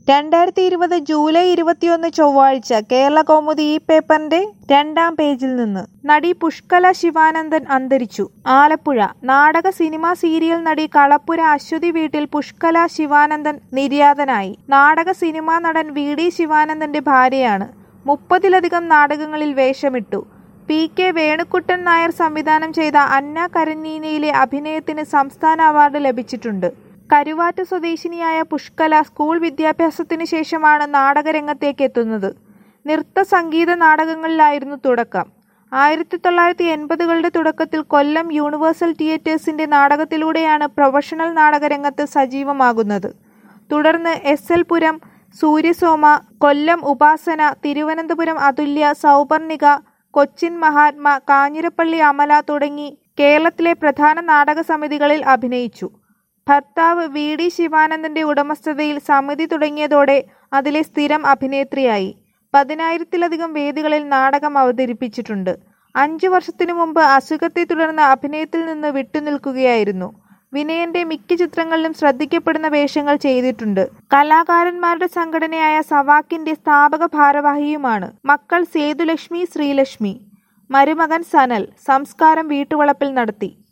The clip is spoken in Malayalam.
രണ്ടായിരത്തി ഇരുപത് ജൂലൈ ഇരുപത്തിയൊന്ന് ചൊവ്വാഴ്ച കേരള കൗമുദി ഈ പേപ്പറിന്റെ രണ്ടാം പേജിൽ നിന്ന് നടി പുഷ്കല ശിവാനന്ദൻ അന്തരിച്ചു ആലപ്പുഴ നാടക സിനിമ സീരിയൽ നടി കളപ്പുര അശ്വതി വീട്ടിൽ പുഷ്കല ശിവാനന്ദൻ നിര്യാതനായി നാടക സിനിമാ നടൻ വി ഡി ശിവാനന്ദന്റെ ഭാര്യയാണ് മുപ്പതിലധികം നാടകങ്ങളിൽ വേഷമിട്ടു പി കെ വേണുക്കുട്ടൻ നായർ സംവിധാനം ചെയ്ത അന്ന കരനീനയിലെ അഭിനയത്തിന് സംസ്ഥാന അവാർഡ് ലഭിച്ചിട്ടുണ്ട് കരുവാറ്റ സ്വദേശിനിയായ പുഷ്കല സ്കൂൾ വിദ്യാഭ്യാസത്തിന് ശേഷമാണ് നാടകരംഗത്തേക്ക് എത്തുന്നത് നൃത്ത സംഗീത നാടകങ്ങളിലായിരുന്നു തുടക്കം ആയിരത്തി തൊള്ളായിരത്തി എൺപതുകളുടെ തുടക്കത്തിൽ കൊല്ലം യൂണിവേഴ്സൽ തിയേറ്റേഴ്സിന്റെ നാടകത്തിലൂടെയാണ് പ്രൊഫഷണൽ നാടകരംഗത്ത് സജീവമാകുന്നത് തുടർന്ന് എസ് എൽ പുരം സൂര്യസോമ കൊല്ലം ഉപാസന തിരുവനന്തപുരം അതുല്യ സൗപർണിക കൊച്ചിൻ മഹാത്മ കാഞ്ഞിരപ്പള്ളി അമല തുടങ്ങി കേരളത്തിലെ പ്രധാന നാടക സമിതികളിൽ അഭിനയിച്ചു ഭർത്താവ് വി ഡി ശിവാനന്ദന്റെ ഉടമസ്ഥതയിൽ സമിതി തുടങ്ങിയതോടെ അതിലെ സ്ഥിരം അഭിനേത്രിയായി പതിനായിരത്തിലധികം വേദികളിൽ നാടകം അവതരിപ്പിച്ചിട്ടുണ്ട് അഞ്ചു വർഷത്തിനു മുമ്പ് അസുഖത്തെ തുടർന്ന് അഭിനയത്തിൽ നിന്ന് വിട്ടുനിൽക്കുകയായിരുന്നു വിനയന്റെ മിക്ക ചിത്രങ്ങളിലും ശ്രദ്ധിക്കപ്പെടുന്ന വേഷങ്ങൾ ചെയ്തിട്ടുണ്ട് കലാകാരന്മാരുടെ സംഘടനയായ സവാക്കിന്റെ സ്ഥാപക ഭാരവാഹിയുമാണ് മക്കൾ സേതുലക്ഷ്മി ശ്രീലക്ഷ്മി മരുമകൻ സനൽ സംസ്കാരം വീട്ടുവളപ്പിൽ നടത്തി